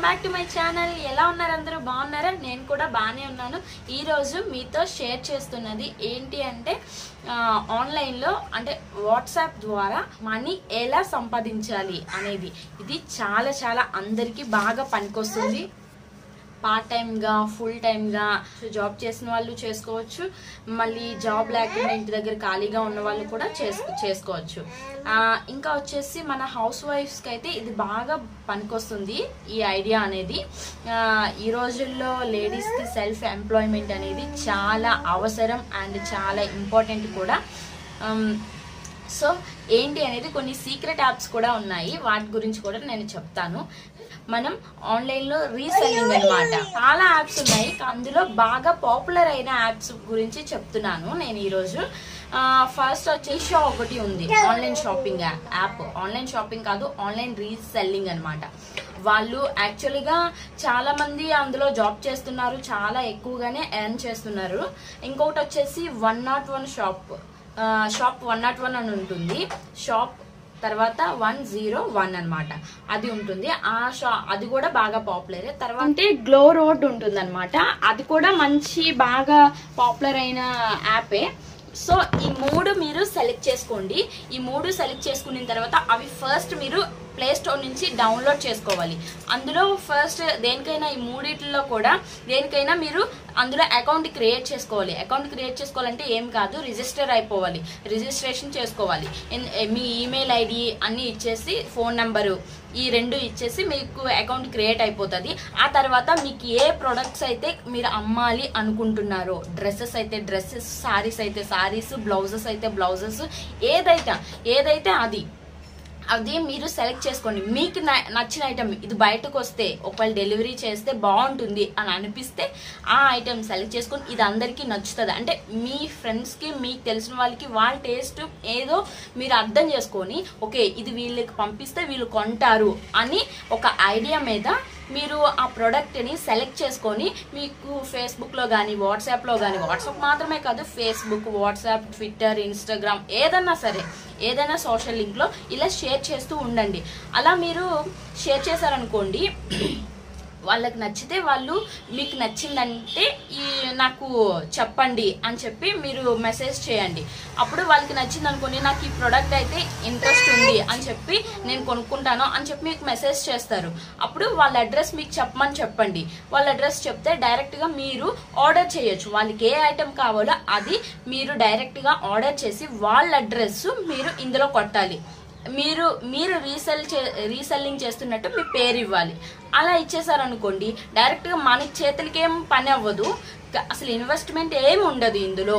back to my channel ఎలా ఉన్నారు అందరూ బాగున్నారా నేను కూడా బాగానే ఉన్నాను ఈ రోజు మీతో షేర్ చేస్తున్నది ఏంటి అంటే ఆ, ఆన్లైన్లో అంటే వాట్సాప్ ద్వారా మనీ ఎలా సంపాదించాలి అనేది ఇది చాలా చాలా అందరికీ బాగా పనికొస్తుంది పార్ట్ టైమ్గా ఫుల్ టైమ్గా జాబ్ చేసిన వాళ్ళు చేసుకోవచ్చు మళ్ళీ జాబ్ లేకుండా ఇంటి దగ్గర ఖాళీగా ఉన్న వాళ్ళు కూడా చేసు చేసుకోవచ్చు ఆ, ఇంకా వచ్చేసి మన హౌస్ వైఫ్స్కి అయితే ఇది బాగా పనికొస్తుంది ఈ ఐడియా అనేది ఆ, ఈ రోజుల్లో లేడీస్కి సెల్ఫ్ ఎంప్లాయ్మెంట్ అనేది చాలా అవసరం అండ్ చాలా ఇంపార్టెంట్ కూడా ఆమ్, సో ఏంటి అనేది కొన్ని సీక్రెట్ యాప్స్ కూడా ఉన్నాయి వాటి గురించి కూడా నేను చెప్తాను మనం ఆన్లైన్లో రీసెల్లింగ్ అన్నమాట చాలా యాప్స్ ఉన్నాయి అందులో బాగా పాపులర్ అయిన యాప్స్ గురించి చెప్తున్నాను నేను ఈరోజు ఫస్ట్ వచ్చి షో ఒకటి ఉంది online shopping app online shopping కాదు ఆన్లైన్ రీసెల్లింగ్ అన్నమాట వాళ్ళు యాక్చువల్గా చాలా మంది అందులో జాబ్ చేస్తున్నారు చాలా ఎక్కువగానే ఎర్న్ చేస్తున్నారు ఇంకొకటి వచ్చేసి వన్ నాట్ వన్ షాప్ ఆ, షాప్ వన్ నాట్ వన్ అని ఉంటుంది షాప్ తర్వాత వన్ జీరో వన్ అన్నమాట అది ఉంటుంది ఆ షా అది కూడా బాగా పాపులర్ తర్వాత అంటే గ్లో రోడ్ ఉంటుంది అనమాట అది కూడా మంచి బాగా పాపులర్ అయిన యాపే సో ఈ మూడు మీరు సెలెక్ట్ చేసుకోండి ఈ మూడు సెలెక్ట్ చేసుకున్న తర్వాత అవి ఫస్ట్ మీరు ప్లే స్టోర్ నుంచి డౌన్లోడ్ చేసుకోవాలి అందులో ఫస్ట్ దేనికైనా ఈ మూడిట్లో కూడా దేనికైనా మీరు అందులో అకౌంట్ క్రియేట్ చేసుకోవాలి అకౌంట్ క్రియేట్ చేసుకోవాలంటే ఏం కాదు రిజిస్టర్ అయిపోవాలి రిజిస్ట్రేషన్ చేసుకోవాలి ఎన్- మీ ఈమెయిల్ ఐడి అన్ని ఇచ్చేసి ఫోన్ నెంబరు ఈ రెండు ఇచ్చేసి మీకు అకౌంట్ క్రియేట్ అయిపోతుంది ఆ తర్వాత మీకు ఏ ప్రొడక్ట్స్ అయితే మీరు అమ్మాలి అనుకుంటున్నారో డ్రెస్సెస్ అయితే డ్రెస్సెస్ సారీస్ అయితే సారీస్ బ్లౌజెస్ అయితే బ్లౌజెస్ ఏదైతే ఏదైతే అది అది మీరు సెలెక్ట్ చేసుకోండి మీకు న- నచ్చిన ఐటమ్ ఇది బయటకు వస్తే ఒకవేళ డెలివరీ చేస్తే బాగుంటుంది అని అనిపిస్తే ఆ ఐటమ్ సెలెక్ట్ చేసుకొని ఇది అందరికీ నచ్చుతుంది అంటే మీ ఫ్రెండ్స్కి మీకు తెలిసిన వాళ్ళకి వాళ్ళ టేస్ట్ ఏదో మీరు అర్థం చేసుకొని ఓకే ఇది వీళ్ళకి పంపిస్తే వీళ్ళు కొంటారు అని ఒక ఐడియా మీద మీరు ఆ ప్రోడక్ట్ని సెలెక్ట్ చేసుకొని మీకు ఫేస్బుక్లో కానీ వాట్సాప్లో కానీ వాట్సాప్ మాత్రమే కాదు ఫేస్బుక్ వాట్సాప్ ట్విట్టర్ ఇన్స్టాగ్రామ్ ఏదన్నా సరే ఏదైనా సోషల్ లింక్లో ఇలా షేర్ చేస్తూ ఉండండి అలా మీరు షేర్ చేశారనుకోండి వాళ్ళకి నచ్చితే వాళ్ళు మీకు నచ్చిందంటే ఈ నాకు చెప్పండి అని చెప్పి మీరు మెసేజ్ చేయండి అప్పుడు వాళ్ళకి నచ్చింది అనుకోండి నాకు ఈ ప్రోడక్ట్ అయితే ఇంట్రెస్ట్ ఉంది అని చెప్పి నేను కొనుక్కుంటాను అని చెప్పి మీకు మెసేజ్ చేస్తారు అప్పుడు వాళ్ళ అడ్రస్ మీకు చెప్పమని చెప్పండి వాళ్ళ అడ్రస్ చెప్తే డైరెక్ట్గా మీరు ఆర్డర్ చేయొచ్చు వాళ్ళకి ఏ ఐటెం కావాలో అది మీరు డైరెక్ట్గా ఆర్డర్ చేసి వాళ్ళ అడ్రస్ మీరు ఇందులో కొట్టాలి మీరు మీరు రీసెల్ చే రీసెల్లింగ్ చేస్తున్నట్టు మీ పేరు ఇవ్వాలి అలా ఇచ్చేసారనుకోండి డైరెక్ట్గా మన చేతులకి ఏం పని అవ్వదు క- అసలు ఇన్వెస్ట్మెంట్ ఏం ఉండదు ఇందులో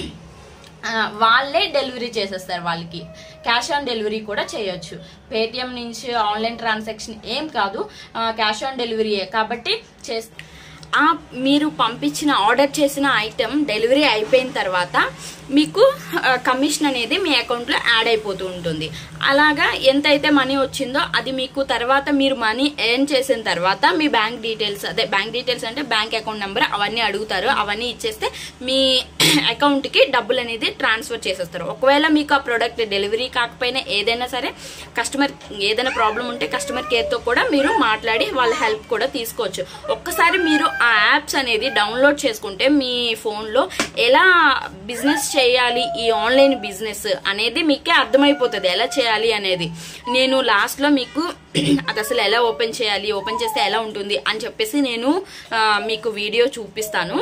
ఆ, వాళ్ళే డెలివరీ చేసేస్తారు వాళ్ళకి క్యాష్ ఆన్ డెలివరీ కూడా చేయొచ్చు పేటిఎం నుంచి ఆన్లైన్ ట్రాన్సాక్షన్ ఏం కాదు క్యాష్ ఆన్ డెలివరీయే కాబట్టి చేస్ ఆ మీరు పంపించిన ఆర్డర్ చేసిన ఐటెం డెలివరీ అయిపోయిన తర్వాత మీకు ఆ, కమిషన్ అనేది మీ అకౌంట్లో యాడ్ అయిపోతూ ఉంటుంది అలాగా ఎంత అయితే మనీ వచ్చిందో అది మీకు తర్వాత మీరు మనీ ఎర్న్ చేసిన తర్వాత మీ బ్యాంక్ డీటెయిల్స్ అదే బ్యాంక్ డీటెయిల్స్ అంటే బ్యాంక్ అకౌంట్ నెంబర్ అవన్నీ అడుగుతారు అవన్నీ ఇచ్చేస్తే మీ అకౌంట్కి డబ్బులు అనేది ట్రాన్స్ఫర్ చేసేస్తారు ఒకవేళ మీకు ఆ ప్రోడక్ట్ డెలివరీ కాకపోయినా ఏదైనా సరే కస్టమర్ ఏదైనా ప్రాబ్లం ఉంటే కస్టమర్ కేర్తో కూడా మీరు మాట్లాడి వాళ్ళ హెల్ప్ కూడా తీసుకోవచ్చు ఒక్కసారి మీరు ఆ యాప్స్ అనేది డౌన్లోడ్ చేసుకుంటే మీ ఫోన్లో ఎలా బిజినెస్ చేయాలి ఈ ఆన్లైన్ బిజినెస్ అనేది మీకే అర్థమైపోతుంది ఎలా చేయాలి అనేది నేను లాస్ట్లో మీకు అది అసలు ఎలా ఓపెన్ చేయాలి ఓపెన్ చేస్తే ఎలా ఉంటుంది అని చెప్పేసి నేను ఆ, మీకు వీడియో చూపిస్తాను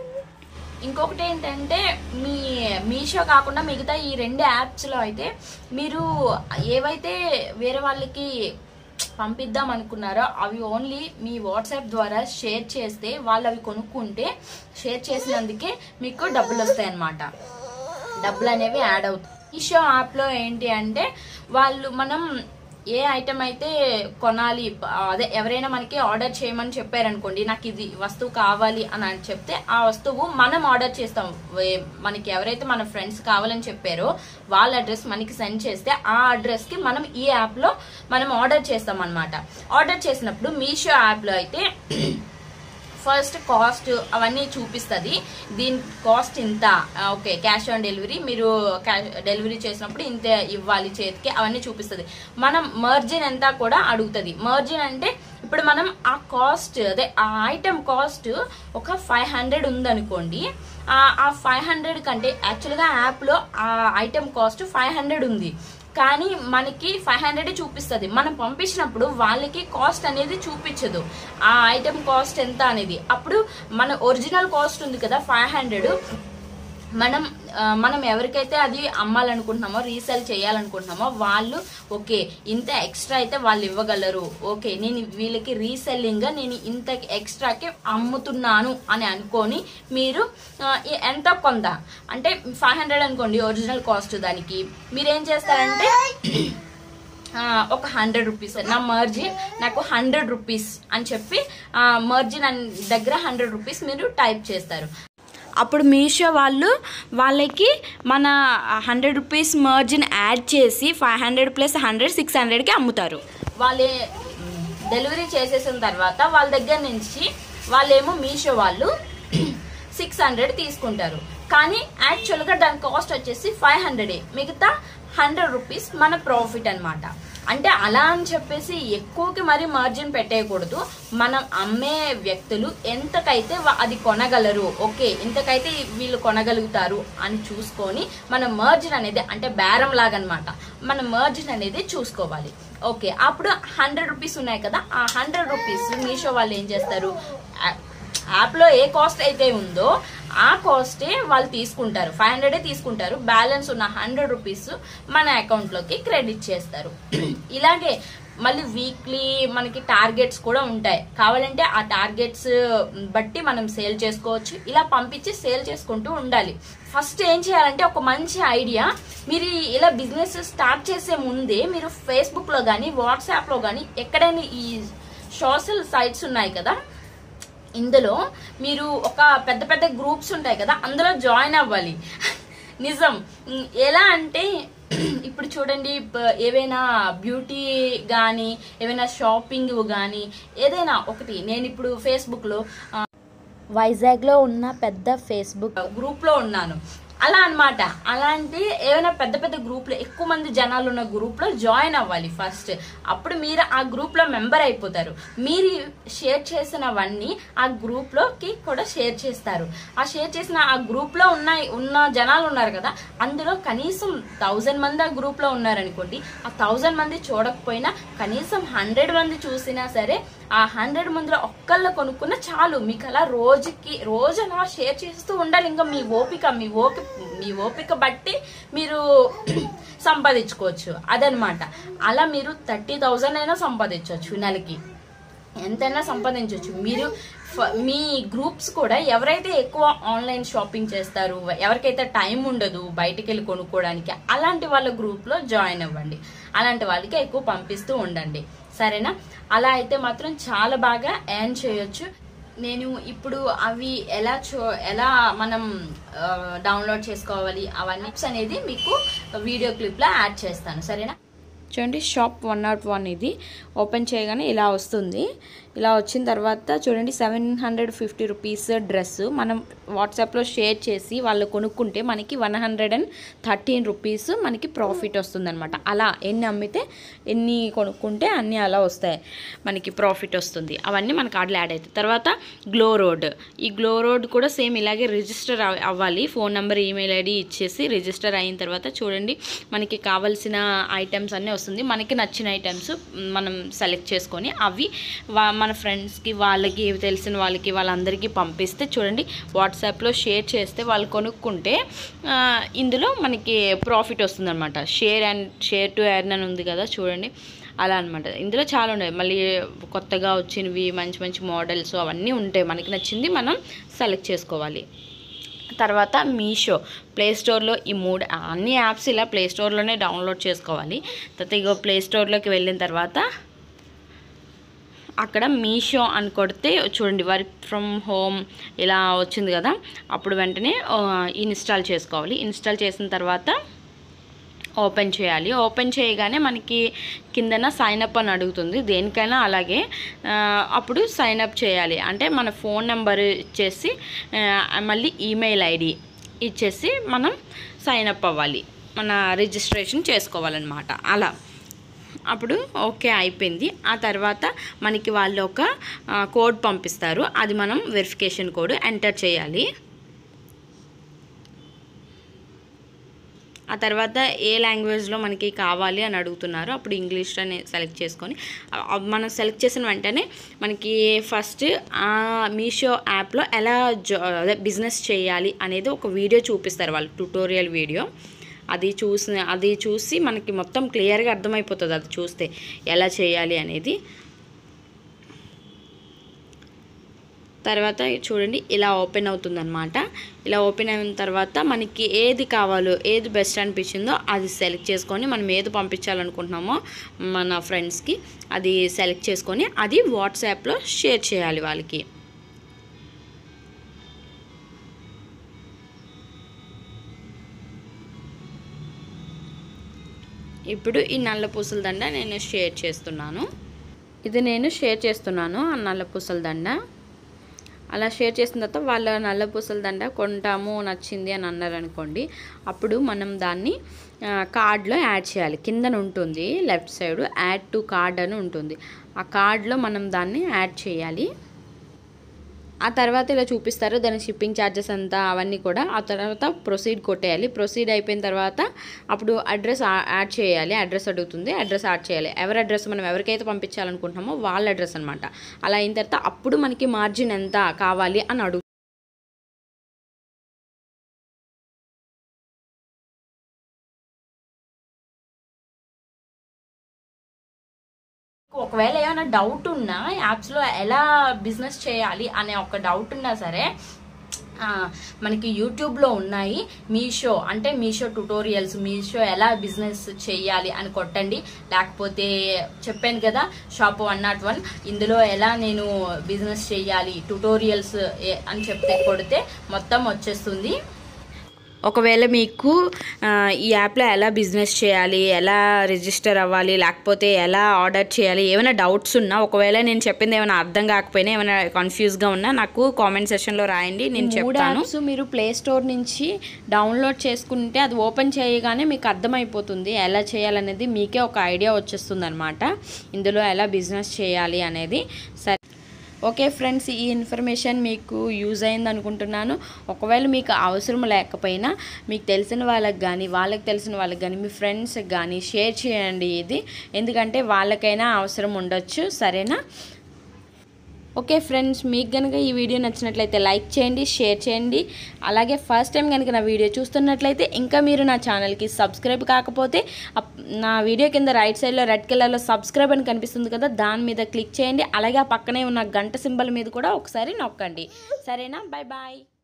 ఇంకొకటి ఏంటంటే మీ మీషో కాకుండా మిగతా ఈ రెండు యాప్స్లో అయితే మీరు ఏవైతే వేరే వాళ్ళకి పంపిద్దాం అనుకున్నారో అవి ఓన్లీ మీ వాట్సాప్ ద్వారా షేర్ చేస్తే వాళ్ళు అవి కొనుక్కుంటే షేర్ చేసినందుకే మీకు డబ్బులు వస్తాయి అన్నమాట డబ్బులు అనేవి యాడ్ అవుతాయి మీషో యాప్లో ఏంటి అంటే వాళ్ళు మనం ఏ ఐటమ్ అయితే కొనాలి అదే ఎవరైనా మనకి ఆర్డర్ చేయమని చెప్పారనుకోండి నాకు ఇది వస్తువు కావాలి అని అని చెప్తే ఆ వస్తువు మనం ఆర్డర్ చేస్తాం వే- మనకి ఎవరైతే మన ఫ్రెండ్స్ కావాలని చెప్పారో వాళ్ళ అడ్రస్ మనకి సెండ్ చేస్తే ఆ అడ్రస్ కి మనం ఈ యాప్ లో మనం ఆర్డర్ చేస్తాం అనమాట ఆర్డర్ చేసినప్పుడు మీషో యాప్ లో అయితే ఫస్ట్ కాస్ట్ అవన్నీ చూపిస్తుంది దీని కాస్ట్ ఇంత ఆ, ఓకే క్యాష్ ఆన్ డెలివరీ మీరు క్యాష్ డెలివరీ చేసినప్పుడు ఇంత ఇవ్వాలి చేతికి అవన్నీ చూపిస్తుంది మనం మర్జిన్ ఎంత కూడా అడుగుతుంది మర్జిన్ అంటే ఇప్పుడు మనం ఆ కాస్ట్ అదే ఆ ఐటమ్ కాస్ట్ ఒక ఫైవ్ హండ్రెడ్ ఉందనుకోండి ఆ- ఆ ఫైవ్ హండ్రెడ్ కంటే యాక్చువల్గా యాప్లో ఆ ఐటమ్ కాస్ట్ ఫైవ్ హండ్రెడ్ ఉంది కానీ మనకి ఫైవ్ హండ్రెడ్ చూపిస్తుంది మనం పంపించినప్పుడు వాళ్ళకి కాస్ట్ అనేది చూపించదు ఆ ఐటమ్ కాస్ట్ ఎంత అనేది అప్పుడు మన ఒరిజినల్ కాస్ట్ ఉంది కదా ఫైవ్ హండ్రెడ్ మనం ఆ, మనం ఎవరికైతే అది అమ్మాలనుకుంటున్నామో రీసేల్ చేయాలనుకుంటున్నామో వాళ్ళు ఓకే ఇంత ఎక్స్ట్రా అయితే వాళ్ళు ఇవ్వగలరు ఓకే నేను వీళ్ళకి రీసెల్లింగ్ గా నేను ఇంత ఎక్స్ట్రాకి అమ్ముతున్నాను అని అనుకొని మీరు ఆ, ఈ- ఎంతో కొంత అంటే ఫైవ్ హండ్రెడ్ అనుకోండి ఒరిజినల్ కాస్ట్ దానికి మీరు ఏం చేస్తారంటే ఆ, ఒక హండ్రెడ్ రూపీస్ నా మర్జిన్ నాకు హండ్రెడ్ రూపీస్ అని చెప్పి మర్జిన్ దగ్గర హండ్రెడ్ రూపీస్ మీరు టైప్ చేస్తారు అప్పుడు మీషో వాళ్ళు వాళ్ళకి మన హండ్రెడ్ రూపీస్ మర్జిన్ యాడ్ చేసి five hundred plus hundred six హండ్రెడ్కి అమ్ముతారు వాళ్ళే డెలివరీ చేసేసిన తర్వాత వాళ్ళ దగ్గర నుంచి వాళ్ళేమో మీషో వాళ్ళు సిక్స్ హండ్రెడ్ తీసుకుంటారు కానీ యాక్చువల్గా దాని కాస్ట్ వచ్చేసి ఫైవ్ హండ్రెడే మిగతా హండ్రెడ్ రూపీస్ మన ప్రాఫిట్ అన్నమాట అంటే అలా అని చెప్పేసి ఎక్కువకి మరి మార్జిన్ పెట్టేయకూడదు మనం అమ్మే వ్యక్తులు ఎంతకైతే వా- అది కొనగలరు ఓకే ఇంతకైతే వీళ్ళు కొనగలుగుతారు అని చూసుకొని మన మర్జిన్ అనేది అంటే బేరం లాగా అనమాట మన మర్జిన్ అనేది చూసుకోవాలి ఓకే అప్పుడు హండ్రెడ్ రూపీస్ ఉన్నాయి కదా ఆ హండ్రెడ్ రూపీస్ మీషో వాళ్ళు ఏం చేస్తారు యా- యాప్లో ఏ కాస్ట్ అయితే ఉందో ఆ కాస్టే వాళ్ళు తీసుకుంటారు ఫైవ్ హండ్రెడే తీసుకుంటారు బ్యాలెన్స్ ఉన్న హండ్రెడ్ రూపీస్ మన అకౌంట్లోకి క్రెడిట్ చేస్తారు ఇలాగే మళ్ళీ వీక్లీ మనకి టార్గెట్స్ కూడా ఉంటాయి కావాలంటే ఆ టార్గెట్స్ బట్టి మనం సేల్ చేసుకోవచ్చు ఇలా పంపించి సేల్ చేసుకుంటూ ఉండాలి ఫస్ట్ ఏం చేయాలంటే ఒక మంచి ఐడియా మీరు ఇలా బిజినెస్ స్టార్ట్ చేసే ముందే మీరు ఫేస్బుక్లో కానీ వాట్సాప్లో కానీ ఎక్కడైనా ఈ సోషల్ సైట్స్ ఉన్నాయి కదా ఇందులో మీరు ఒక పెద్ద పెద్ద గ్రూప్స్ ఉంటాయి కదా అందులో జాయిన్ అవ్వాలి నిజం ఉమ్, ఎలా అంటే ఇప్పుడు చూడండి ప- ఏవైనా బ్యూటీ కానీ ఏవైనా షాపింగ్ కానీ ఏదైనా ఒకటి నేను ఇప్పుడు ఫేస్బుక్లో వైజాగ్లో ఉన్న పెద్ద ఫేస్బుక్ గ్రూప్లో ఉన్నాను అలా అన్నమాట అలాంటి ఏమైనా పెద్ద పెద్ద గ్రూప్లో ఎక్కువ మంది జనాలు ఉన్న గ్రూప్లో జాయిన్ అవ్వాలి ఫస్ట్ అప్పుడు మీరు ఆ గ్రూప్లో మెంబర్ అయిపోతారు మీరు షేర్ చేసినవన్నీ ఆ గ్రూప్లోకి కూడా షేర్ చేస్తారు ఆ షేర్ చేసిన ఆ గ్రూప్లో ఉన్న ఉన్న జనాలు ఉన్నారు కదా అందులో కనీసం థౌజండ్ మంది ఆ గ్రూప్లో ఉన్నారనుకోండి ఆ థౌజండ్ మంది చూడకపోయినా కనీసం హండ్రెడ్ మంది చూసినా సరే ఆ హండ్రెడ్ మందిలో ఒక్కళ్ళు కొనుక్కున్న చాలు మీకు అలా రోజుకి రోజు అలా షేర్ చేస్తూ ఉండాలి ఇంకా మీ ఓపిక మీ ఓపిక మీ ఓపిక బట్టి మీరు సంపాదించుకోవచ్చు అదనమాట అలా మీరు థర్టీ థౌజండ్ అయినా సంపాదించవచ్చు నెలకి ఎంతైనా సంపాదించవచ్చు మీరు ఫ- మీ గ్రూప్స్ కూడా ఎవరైతే ఎక్కువ ఆన్లైన్ షాపింగ్ చేస్తారు ఎవరికైతే టైం ఉండదు బయటికి వెళ్ళి కొనుక్కోవడానికి అలాంటి వాళ్ళ గ్రూప్లో జాయిన్ అవ్వండి అలాంటి వాళ్ళకి ఎక్కువ పంపిస్తూ ఉండండి సరేనా అలా అయితే మాత్రం చాలా బాగా ఎర్న్ చేయొచ్చు నేను ఇప్పుడు అవి ఎలా చూ ఎలా మనం ఆ, డౌన్లోడ్ చేసుకోవాలి అవన్నీ tips అనేది మీకు వీడియో క్లిప్లో యాడ్ చేస్తాను సరేనా చూడండి షాప్ వన్ నాట్ వన్ ఇది ఓపెన్ చేయగానే ఇలా వస్తుంది ఇలా వచ్చిన తర్వాత చూడండి seven hundred fifty rupees dress మనం వాట్సాప్లో షేర్ చేసి వాళ్ళు కొనుక్కుంటే మనకి one hundred and thirteen rupees మనకి ప్రాఫిట్ వస్తుందన్నమాట అలా ఎన్ని అమ్మితే ఎన్ని కొనుక్కుంటే అన్ని అలా వస్తాయి మనకి ప్రాఫిట్ వస్తుంది అవన్నీ మన కార్డులో యాడ్ అవుతాయి తర్వాత గ్లో రోడ్ ఈ గ్లో రోడ్ కూడా సేమ్ ఇలాగే రిజిస్టర్ అవ్- అవ్వాలి ఫోన్ నెంబర్ ఈమెయిల్ ఐడి ఇచ్చేసి రిజిస్టర్ అయిన తర్వాత చూడండి మనకి కావాల్సిన ఐటమ్స్ అన్నీ వస్తుంది మనకి నచ్చిన ఐటమ్స్ మనం సెలెక్ట్ చేసుకొని అవి వా- మన ఫ్రెండ్స్కి వాళ్ళకి తెలిసిన వాళ్ళకి వాళ్ళందరికీ పంపిస్తే చూడండి వాట్సాప్లో షేర్ చేస్తే వాళ్ళు కొనుక్కుంటే ఆ, ఇందులో మనకి ప్రాఫిట్ వస్తుందన్నమాట share and share to earn అని ఉంది కదా చూడండి అలా అనమాట ఇందులో చాలా ఉన్నాయి మళ్ళీ కొత్తగా వచ్చినవి మంచి మంచి మోడల్స్ అవన్నీ ఉంటాయి మనకి నచ్చింది మనం సెలెక్ట్ చేసుకోవాలి తర్వాత మీషో ప్లే స్టోర్లో ఈ మూడు అన్ని యాప్స్ ఇలా ప్లే స్టోర్లోనే డౌన్లోడ్ చేసుకోవాలి తర్వాత ఇగో ప్లే స్టోర్లోకి వెళ్ళిన తర్వాత అక్కడ మీషో అని కొడితే చూడండి వర్క్ ఫ్రమ్ హోమ్ ఇలా వచ్చింది కదా అప్పుడు వెంటనే ఆ, ఇన్స్టాల్ చేసుకోవాలి ఇన్స్టాల్ చేసిన తర్వాత ఓపెన్ చేయాలి ఓపెన్ చేయగానే మనకి కిందన సైన్ అప్ అని అడుగుతుంది దేనికైనా అలాగే ఆ, అప్పుడు సైన్ అప్ చేయాలి అంటే మన ఫోన్ నెంబర్ ఇచ్చేసి ఆ, మళ్ళీ ఈమెయిల్ ఐడి ఇచ్చేసి మనం సైన్ అప్ అవ్వాలి మన రిజిస్ట్రేషన్ చేసుకోవాలన్నమాట అలా అప్పుడు ఓకే అయిపోయింది ఆ తర్వాత మనకి వాళ్ళు ఒక ఆ, కోడ్ పంపిస్తారు అది మనం వెరిఫికేషన్ కోడ్ ఎంటర్ చేయాలి ఆ తర్వాత ఏ లాంగ్వేజ్లో మనకి కావాలి అని అడుగుతున్నారు అప్పుడు ఇంగ్లీష్ అని సెలెక్ట్ చేసుకొని ఆ- ఆ మనం సెలెక్ట్ చేసిన వెంటనే మనకి ఫస్ట్ ఆ మీషో యాప్లో ఎలా జా అదే బిజినెస్ చేయాలి అనేది ఒక వీడియో చూపిస్తారు వాళ్ళు ట్యూటోరియల్ వీడియో అది చూసి అది చూసి మనకి మొత్తం క్లియర్గా అర్థమైపోతుంది అది చూస్తే ఎలా చేయాలి అనేది తర్వాత చూడండి ఇలా ఓపెన్ అవుతుందన్నమాట ఇలా ఓపెన్ అయిన తర్వాత మనకి ఏది కావాలో ఏది బెస్ట్ అనిపించిందో అది సెలెక్ట్ చేసుకొని మనం ఏది పంపించాలనుకుంటున్నామో మన ఫ్రెండ్స్కి అది సెలెక్ట్ చేసుకొని అది వాట్సాప్లో షేర్ చేయాలి వాళ్ళకి ఇప్పుడు ఈ నల్ల పూసల దండ నేను షేర్ చేస్తున్నాను ఇది నేను షేర్ చేస్తున్నాను ఆ నల్ల పూసల దండ అలా షేర్ చేసిన తర్వాత వాళ్ళ నల్ల పూసల దండ కొంటాము నచ్చింది అని అన్నారు అనుకోండి అప్పుడు మనం దాన్ని ఆ, కార్డ్లో యాడ్ చేయాలి కిందన ఉంటుంది left side add to cart అని ఉంటుంది ఆ కార్డ్లో మనం దాన్ని యాడ్ చేయాలి ఆ తర్వాత ఇలా చూపిస్తారు దాని షిప్పింగ్ ఛార్జెస్ అంతా అవన్నీ కూడా ఆ తర్వాత ప్రొసీడ్ కొట్టేయాలి ప్రొసీడ్ అయిపోయిన తర్వాత అప్పుడు అడ్రస్ యాడ్ చేయాలి అడ్రస్ అడుగుతుంది అడ్రస్ యాడ్ చేయాలి ఎవరి అడ్రస్ మనం ఎవరికైతే పంపించాలనుకుంటున్నామో వాళ్ళ అడ్రస్ అనమాట అలా అయిన తర్వాత అప్పుడు మనకి మార్జిన్ ఎంత కావాలి అని అడుగు ఒకవేళ ఏమైనా డౌట్ ఉన్నా యాప్స్లో ఎలా బిజినెస్ చేయాలి అనే ఒక డౌట్ ఉన్నా సరే ఆ, మనకి యూట్యూబ్లో ఉన్నాయి మీషో అంటే మీషో ట్యుటోరియల్స్ మీషో ఎలా బిజినెస్ చేయాలి అని కొట్టండి లేకపోతే చెప్పాను కదా షాప్ వన్ నాట్ వన్ ఇందులో ఎలా నేను బిజినెస్ చేయాలి ట్యుటోరియల్స్ అని చెప్తే కొడితే మొత్తం వచ్చేస్తుంది ఒకవేళ మీకు ఆ, ఈ యాప్లో ఎలా బిజినెస్ చేయాలి ఎలా రిజిస్టర్ అవ్వాలి లేకపోతే ఎలా ఆర్డర్ చేయాలి ఏమైనా డౌట్స్ ఉన్నా ఒకవేళ నేను చెప్పింది ఏమైనా అర్థం కాకపోయినా ఏమైనా కన్ఫ్యూజ్గా ఉన్నా నాకు కామెంట్ సెషన్లో రాయండి నేను చెప్తాను మీరు ప్లే స్టోర్ నుంచి డౌన్లోడ్ చేసుకుంటే అది ఓపెన్ చేయగానే మీకు అర్థమైపోతుంది ఎలా చేయాలనేది మీకే ఒక ఐడియా వచ్చేస్తుంది అనమాట ఇందులో ఎలా బిజినెస్ చేయాలి అనేది సరే ఓకే ఫ్రెండ్స్ ఈ ఇన్ఫర్మేషన్ మీకు యూజ్ అయింది అనుకుంటున్నాను ఒకవేళ మీకు అవసరం లేకపోయినా మీకు తెలిసిన వాళ్ళకి కానీ వాళ్ళకి తెలిసిన వాళ్ళకి కానీ మీ ఫ్రెండ్స్కి కానీ షేర్ చేయండి ఇది ఎందుకంటే వాళ్ళకైనా అవసరం ఉండొచ్చు సరేనా ఓకే ఫ్రెండ్స్ మీకు కనుక ఈ వీడియో నచ్చినట్లయితే లైక్ చేయండి షేర్ చేయండి అలాగే ఫస్ట్ టైం కనుక నా వీడియో చూస్తున్నట్లయితే ఇంకా మీరు నా ఛానల్కి సబ్స్క్రైబ్ కాకపోతే అప్- నా వీడియో కింద రైట్ సైడ్లో రెడ్ కలర్లో సబ్స్క్రైబ్ అని కనిపిస్తుంది కదా దాని మీద క్లిక్ చేయండి అలాగే ఆ పక్కనే ఉన్న గంట సింబల్ మీద కూడా ఒకసారి నొక్కండి సరేనా బాయ్ బాయ్